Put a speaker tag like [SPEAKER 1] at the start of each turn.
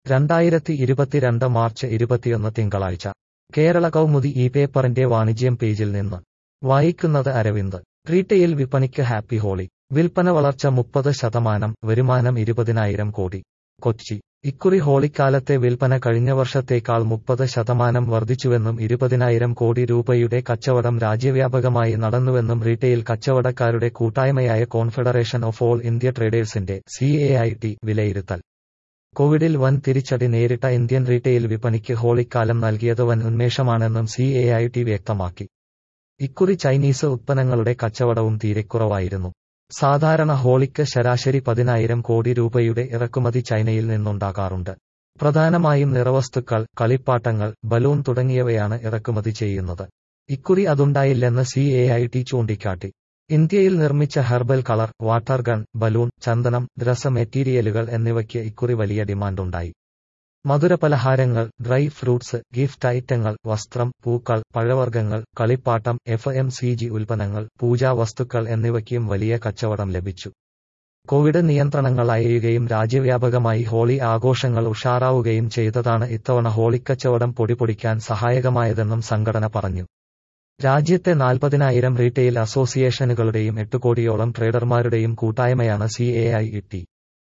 [SPEAKER 1] രണ്ടായിരത്തി ഇരുപത്തിരണ്ട് മാർച്ച് ഇരുപത്തിയൊന്ന് തിങ്കളാഴ്ച കേരള കൗമുദി ഈ പേപ്പറിന്റെ വാണിജ്യം പേജിൽ നിന്ന് വായിക്കുന്നത് അരവിന്ദ് റീറ്റെയിൽ വിപണിക്ക് ഹാപ്പി ഹോളി വിൽപ്പന വളർച്ച മുപ്പത് ശതമാനം വരുമാനം ഇരുപതിനായിരം കോടി കൊച്ചി ഇക്കുറി ഹോളിക്കാലത്തെ വിൽപ്പന കഴിഞ്ഞ വർഷത്തേക്കാൾ മുപ്പത് ശതമാനം വർദ്ധിച്ചുവെന്നും ഇരുപതിനായിരം കോടി രൂപയുടെ കച്ചവടം രാജ്യവ്യാപകമായി നടന്നുവെന്നും റീറ്റെയിൽ കച്ചവടക്കാരുടെ കൂട്ടായ്മയായ കോൺഫെഡറേഷൻ ഓഫ് ഓൾ ഇന്ത്യ ട്രേഡേഴ്സിന്റെ സി വിലയിരുത്തൽ കോവിഡിൽ വൻ തിരിച്ചടി നേരിട്ട ഇന്ത്യൻ റീറ്റെയിൽ വിപണിക്ക് ഹോളിക്കാലം നൽകിയത് വൻ ഉന്മേഷമാണെന്നും സി വ്യക്തമാക്കി ഇക്കുറി ചൈനീസ് ഉത്പന്നങ്ങളുടെ കച്ചവടവും തീരെ കുറവായിരുന്നു സാധാരണ ഹോളിക്ക് ശരാശരി പതിനായിരം കോടി രൂപയുടെ ഇറക്കുമതി ചൈനയിൽ നിന്നുണ്ടാകാറുണ്ട് പ്രധാനമായും നിറവസ്തുക്കൾ കളിപ്പാട്ടങ്ങൾ ബലൂൺ തുടങ്ങിയവയാണ് ഇറക്കുമതി ചെയ്യുന്നത് ഇക്കുറി അതുണ്ടായില്ലെന്ന് സി ചൂണ്ടിക്കാട്ടി ഇന്ത്യയിൽ നിർമ്മിച്ച herbal colour water gun balloon ചന്ദനം രസ മെറ്റീരിയലുകൾ എന്നിവയ്ക്ക് ഇക്കുറി വലിയ ഡിമാൻഡുണ്ടായി മധുരപലഹാരങ്ങൾ ഡ്രൈ ഫ്രൂട്ട്സ് ഗിഫ്റ്റ് ഐറ്റങ്ങൾ വസ്ത്രം പൂക്കൾ പഴവർഗ്ഗങ്ങൾ കളിപ്പാട്ടം എഫ് എം സി ജി ഉൽപ്പന്നങ്ങൾ പൂജാ വസ്തുക്കൾ എന്നിവയ്ക്കും വലിയ കച്ചവടം ലഭിച്ചു കോവിഡ് നിയന്ത്രണങ്ങൾ അയയുകയും രാജ്യവ്യാപകമായി ഹോളി ആഘോഷങ്ങൾ ഉഷാറാവുകയും ചെയ്തതാണ് ഇത്തവണ ഹോളിക്കച്ചവടം പൊടിപൊടിക്കാൻ സഹായകമായതെന്നും സംഘടന പറഞ്ഞു രാജ്യത്തെ നാൽപ്പതിനായിരം റീറ്റെയിൽ അസോസിയേഷനുകളുടെയും എട്ട് കോടിയോളം ട്രേഡർമാരുടെയും കൂട്ടായ്മയാണ് C A I T T